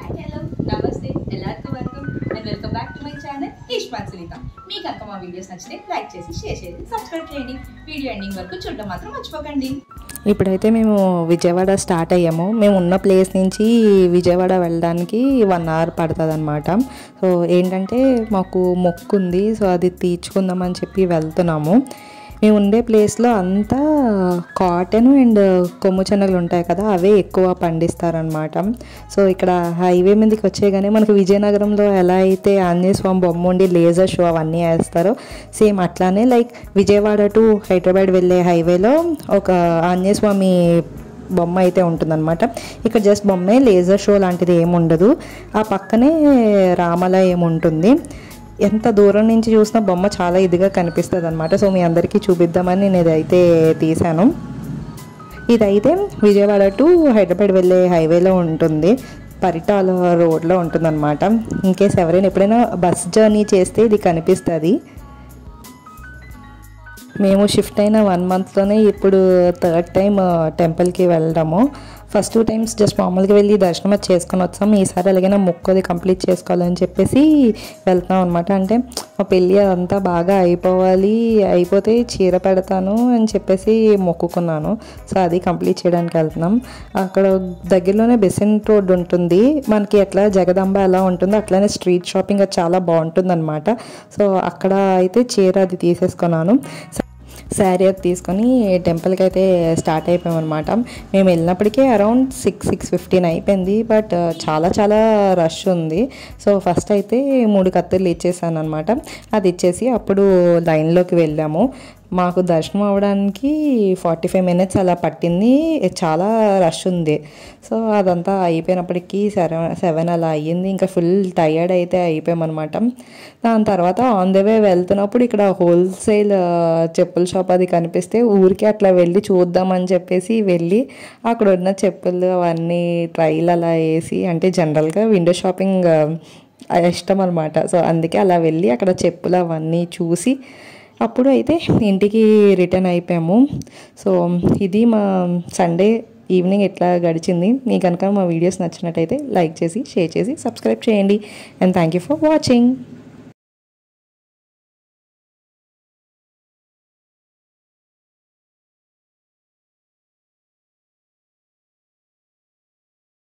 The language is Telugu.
హాయ్ హలో నమస్తే ಎಲ್ಲರಿಗೂ welcome and welcome back to my channel ఈశ్వాన్ సునీత మీకు కనుక మా వీడియోస్ నచ్చితే లైక్ చేసి షేర్ చేసి సబ్స్క్రైబ్ చేయండి వీడియో ఎండింగ్ వరకు చూడడం మాత్రం మర్చిపోకండి ఇప్పుడైతే మేము విజయవాడ స్టార్ట్ అయ్యాము మేము ఉన్న ప్లేస్ నుంచి విజయవాడ వెళ్ళడానికి వన్ అవర్ పడుతుంది అనమాట సో ఏంటంటే మాకు మొక్కు ఉంది సో అది తీర్చుకుందామని చెప్పి వెళ్తున్నాము మేము ఉండే ప్లేస్లో అంతా కాటన్ అండ్ కొమ్ము శనగలు ఉంటాయి కదా అవే ఎక్కువ పండిస్తారనమాట సో ఇక్కడ హైవే మీదకి వచ్చేగానే మనకు విజయనగరంలో ఎలా అయితే ఆంజనేయ స్వామి బొమ్మ ఉండి లేజర్ షో అవన్నీ వేస్తారో సేమ్ అట్లానే లైక్ విజయవాడ టు హైదరాబాద్ వెళ్ళే హైవేలో ఒక ఆంజనేయ స్వామి బొమ్మ అయితే ఉంటుందన్నమాట ఇక్కడ జస్ట్ బొమ్మే లేజర్ షో లాంటిది ఏమి ఉండదు ఆ పక్కనే రామాలయం ఉంటుంది ఎంత దూరం నుంచి చూసినా బొమ్మ చాలా ఇదిగా కనిపిస్తుంది అనమాట సో మీ అందరికీ చూపిద్దామని నేను ఇదైతే తీశాను ఇదైతే విజయవాడ టు హైదరాబాద్ వెళ్ళే హైవేలో ఉంటుంది పరిటాల రోడ్లో ఉంటుందన్నమాట ఇన్కేస్ ఎవరైనా ఎప్పుడైనా బస్ జర్నీ చేస్తే ఇది కనిపిస్తుంది మేము షిఫ్ట్ అయిన వన్ మంత్లోనే ఇప్పుడు థర్డ్ టైం టెంపుల్కి వెళ్ళడము ఫస్ట్ టూ టైమ్స్ జస్ట్ మామూలుగా వెళ్ళి దర్శనం అది చేసుకొని వచ్చాం ఈసారి అలాగైనా మొక్కు అది కంప్లీట్ చేసుకోవాలని చెప్పేసి వెళ్తాం అనమాట అంటే మా పెళ్ళి అదంతా బాగా అయిపోవాలి అయిపోతే చీర పెడతాను అని చెప్పేసి మొక్కుకున్నాను సో అది కంప్లీట్ చేయడానికి వెళ్తున్నాం అక్కడ దగ్గరలోనే బెసెంట్ రోడ్ ఉంటుంది మనకి ఎట్లా జగదాంబ ఎలా ఉంటుందో అట్లానే స్ట్రీట్ షాపింగ్ అది చాలా బాగుంటుంది అనమాట సో అక్కడ అయితే చీర అది తీసేసుకున్నాను శారీ అది తీసుకొని టెంపుల్కి అయితే స్టార్ట్ అయిపోయాం అనమాట మేము వెళ్ళినప్పటికీ అరౌండ్ సిక్స్ సిక్స్ ఫిఫ్టీన్ అయిపోయింది బట్ చాలా చాలా రష్ ఉంది సో ఫస్ట్ అయితే మూడు కత్తులు ఇచ్చేసాను అనమాట అది ఇచ్చేసి అప్పుడు లైన్లోకి వెళ్ళాము మాకు దర్శనం అవ్వడానికి ఫార్టీ ఫైవ్ మినిట్స్ అలా పట్టింది చాలా రష్ ఉంది సో అదంతా అయిపోయినప్పటికీ సెవెన్ సెవెన్ అలా అయ్యింది ఇంకా ఫుల్ టయర్డ్ అయితే అయిపోయామన్నమాట దాని తర్వాత ఆన్ ద వే వెళ్తున్నప్పుడు ఇక్కడ హోల్సేల్ చెప్పుల షాప్ అది కనిపిస్తే ఊరికి అట్లా వెళ్ళి చూద్దామని చెప్పేసి వెళ్ళి అక్కడ ఉన్న చెప్పులు అవన్నీ ట్రైల్ అలా వేసి అంటే జనరల్గా విండో షాపింగ్ ఇష్టం అనమాట సో అందుకే అలా వెళ్ళి అక్కడ చెప్పులు అవన్నీ చూసి అప్పుడు అయితే ఇంటికి రిటర్న్ అయిపోయాము సో ఇది మా సండే ఈవినింగ్ ఎట్లా గడిచింది మీకు కనుక మా వీడియోస్ నచ్చినట్టయితే లైక్ చేసి షేర్ చేసి సబ్స్క్రైబ్ చేయండి and thank you for watching